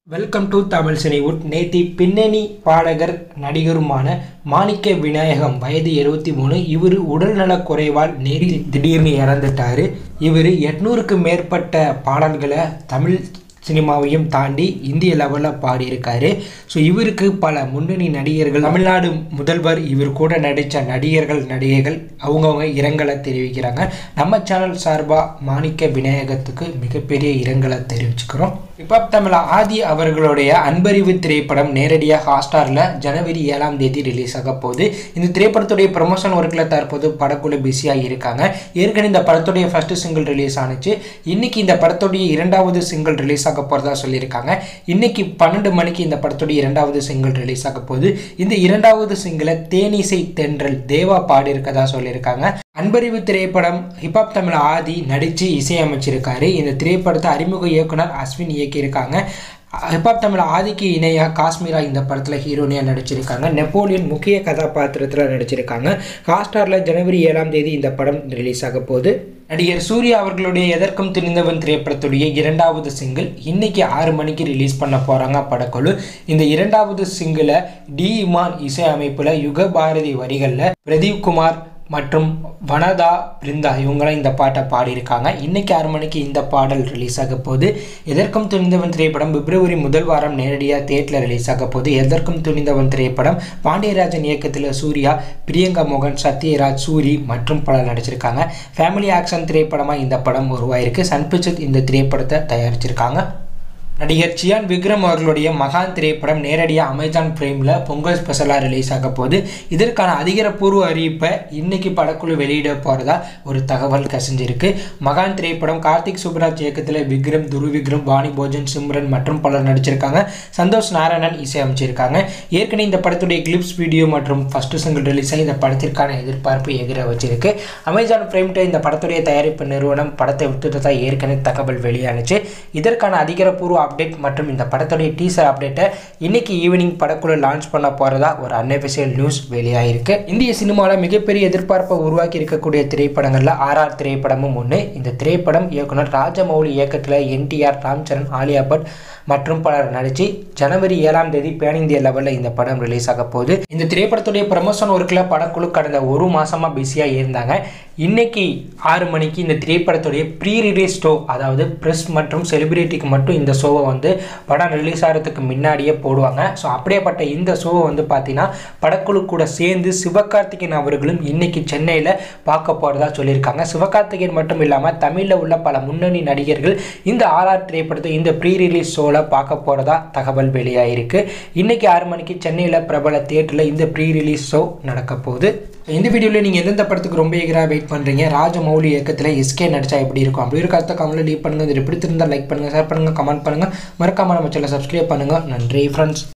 welcome to Tamil Cinewood நேத்தி பின்னணி பாடகர் நடிகருமான மாணிக்க விநாயகம் வயது எழுபத்தி மூணு இவர் உடல்நலக் குறைவால் நேற்று திடீர்னு இறந்துட்டாரு இவர் எட்நூறுக்கு மேற்பட்ட பாடல்களை தமிழ் சினிமாவையும் தாண்டி இந்திய லெவலில் பாடியிருக்காரு ஸோ இவருக்கு பல முன்னணி நடிகர்கள் தமிழ்நாடு முதல்வர் இவர் கூட நடித்த நடிகர்கள் நடிகைகள் அவங்கவுங்க இரங்கலை தெரிவிக்கிறாங்க நம்ம சேனல் சார்பாக மாணிக்க விநாயகத்துக்கு மிகப்பெரிய இரங்கலை தெரிவிச்சுக்கிறோம் இப்போ தமிழ் ஆதி அவர்களுடைய அன்பறிவு திரைப்படம் நேரடியாக ஹாட்ஸ்டாரில் ஜனவரி ஏழாம் தேதி ரிலீஸ் ஆக போகுது இந்த திரைப்படத்துடைய ப்ரமோஷன் ஒர்க்கில் தற்போது படக்குழு பிஸியாக இருக்காங்க ஏற்கனவே இந்த படத்துடைய ஃபர்ஸ்ட் சிங்கிள் ரிலீஸ் ஆனுச்சு இன்னைக்கு இந்த படத்துடைய இரண்டாவது சிங்கிள் ரிலீஸ் ஆக போகிறதா சொல்லியிருக்காங்க இன்னைக்கு பன்னெண்டு மணிக்கு இந்த படத்துடைய இரண்டாவது சிங்கிள் ரிலீஸ் ஆக போகுது இந்த இரண்டாவது சிங்கிளை தேனிசை தென்றல் தேவா பாடியிருக்கதா சொல்லியிருக்காங்க அன்பறிவு திரைப்படம் ஹிப்ஹாப் தமிழ் ஆதி நடித்து இசையமைச்சிருக்காரு இந்த திரைப்படத்தை அறிமுக இயக்குனர் அஸ்வின் இயக்கியிருக்காங்க ஹிப்ஹாப் தமிழ் ஆதிக்கு இணையாக காஷ்மீரா இந்த படத்தில் ஹீரோனியாக நடிச்சிருக்காங்க நெப்போலியன் முக்கிய கதாபாத்திரத்தில் நடிச்சிருக்காங்க ஹாட்ஸ்டாரில் ஜனவரி ஏழாம் தேதி இந்த படம் ரிலீஸ் ஆக போகுது நடிகர் சூர்யா அவர்களுடைய எதற்கும் துணிந்தவன் திரைப்படத்துடைய இரண்டாவது சிங்கிள் இன்னைக்கு ஆறு மணிக்கு ரிலீஸ் பண்ண போகிறாங்க படக்குழு இந்த இரண்டாவது சிங்கிளை டி இமான் இசை அமைப்பில் யுக பாரதி வரிகளில் பிரதீப் குமார் மற்றும் வனதா பிருந்தா இவங்களாம் இந்த பாட்டை பாடியிருக்காங்க இன்னைக்கு ஆறு மணிக்கு இந்த பாடல் ரிலீஸ் ஆக போகுது எதற்கும் துணிந்தவன் திரைப்படம் பிப்ரவரி முதல் வாரம் நேரடியாக தேட்டரில் ரிலீஸ் ஆக போகுது எதற்கும் துணிந்தவன் திரைப்படம் பாண்டியராஜன் இயக்கத்தில் சூர்யா பிரியங்கா மோகன் சத்யராஜ் சூரி மற்றும் பலர் நடிச்சிருக்காங்க ஃபேமிலி ஆக்ஷன் திரைப்படமாக இந்த படம் உருவாயிருக்கு சன் பிக்சர்ஸ் இந்த திரைப்படத்தை தயாரிச்சிருக்காங்க நடிகர் சியான் விக்ரம் அவர்களுடைய மகான் திரைப்படம் நேரடியாக அமேசான் பிரைமில் பொங்கல் ஸ்பெஷலாக ரிலீஸ் ஆக போகுது இதற்கான அதிகாரப்பூர்வ அறிவிப்பை இன்னைக்கு படக்குழு வெளியிட போகிறதா ஒரு தகவல் கசிஞ்சிருக்கு மகான் திரைப்படம் கார்த்திக் சுப்ராஜ் இயக்கத்தில் விக்ரம் துரு விக்ரம் வாணி போஜன் சிம்ரன் மற்றும் பலர் நடிச்சிருக்காங்க சந்தோஷ் நாராயணன் இசையமைச்சிருக்காங்க ஏற்கனவே இந்த படத்துடைய கிளிப்ஸ் வீடியோ மற்றும் ஃபர்ஸ்ட் சிங்கிள் ரிலீஸ் ஆகி இந்த படத்திற்கான எதிர்பார்ப்பு எகிர வச்சிருக்கு அமேசான் பிரைம்கிட்ட இந்த படத்துடைய தயாரிப்பு நிறுவனம் படத்தை விட்டுட்டதா ஏற்கனவே தகவல் வெளியானுச்சு இதற்கான அதிகாரப்பூர்வ அப்டேட் மற்றும் இந்த படத்துடைய டீசர் அப்டேட்டை இன்னைக்கு ஈவினிங் படக்குழு லான்ச் பண்ண போகிறதா ஒரு அன்அஃபிஷியல் நியூஸ் வெளியாயிருக்கு இந்திய சினிமாவில் மிகப்பெரிய எதிர்பார்ப்பை உருவாக்கி இருக்கக்கூடிய திரைப்படங்களில் ஆர்ஆர் திரைப்படமும் ஒன்று இந்த திரைப்படம் இயக்குனர் ராஜமௌலி இயக்கத்தில் என்டிஆர் ராம்சரண் ஆலியா பட் மற்றும் பலர் நடித்து ஜனவரி ஏழாம் தேதி பேன் இந்திய லெவலில் இந்த படம் ரிலீஸ் ஆக போகுது இந்த திரைப்படத்துடைய ப்ரமோஷன் ஒர்க்கில் படக்குழு கடந்த ஒரு மாசமாக பிஸியாக இருந்தாங்க இன்னைக்கு ஆறு மணிக்கு இந்த திரைப்படத்துடைய ப்ரீ ரிலீஸ் ஷோ அதாவது ப்ரெஸ் மற்றும் செலிபிரிட்டிக்கு மட்டும் இந்த ஷோவை வந்து படம் ரிலீஸ் ஆகிறதுக்கு முன்னாடியே போடுவாங்க ஸோ அப்படியேப்பட்ட இந்த ஷோவை வந்து பார்த்தீங்கன்னா படக்குழு கூட சேர்ந்து சிவகார்த்திகேயன் அவர்களும் இன்னைக்கு சென்னையில் பார்க்க போகிறதா சொல்லியிருக்காங்க சிவகார்த்திகேயன் மட்டும் இல்லாமல் தமிழில் உள்ள பல முன்னணி நடிகர்கள் இந்த ஆர்ஆர் திரைப்படத்தை இந்த ப்ரீ ரிலீஸ் ஷோவில் பார்க்க போகிறதா தகவல் வெளியாயிருக்கு இன்னைக்கு ஆறு மணிக்கு சென்னையில் பிரபல தியேட்டரில் இந்த ப்ரீ ரிலீஸ் ஷோ நடக்க போகுது இந்த வீடியோவில் நீங்கள் எந்தெந்த படத்துக்கு ரொம்ப எகராக வெயிட் பண்ணுறீங்க ராஜமௌலி இயக்கத்தில் எஸ்கே நடிச்சா எப்படி இருக்கும் அப்படி ஒரு கருத்தை கமெண்ட்டில் லீவ் பண்ணுங்கள் இது பிடித்திருந்தால் லைக் பண்ணுங்கள் ஷேர் பண்ணுங்கள் கமெண்ட் பண்ணுங்கள் மறக்காம நம்ம சேனலை சப்ஸ்கிரைப் பண்ணுங்கள் நன்றி ஃப்ரெண்ட்ஸ்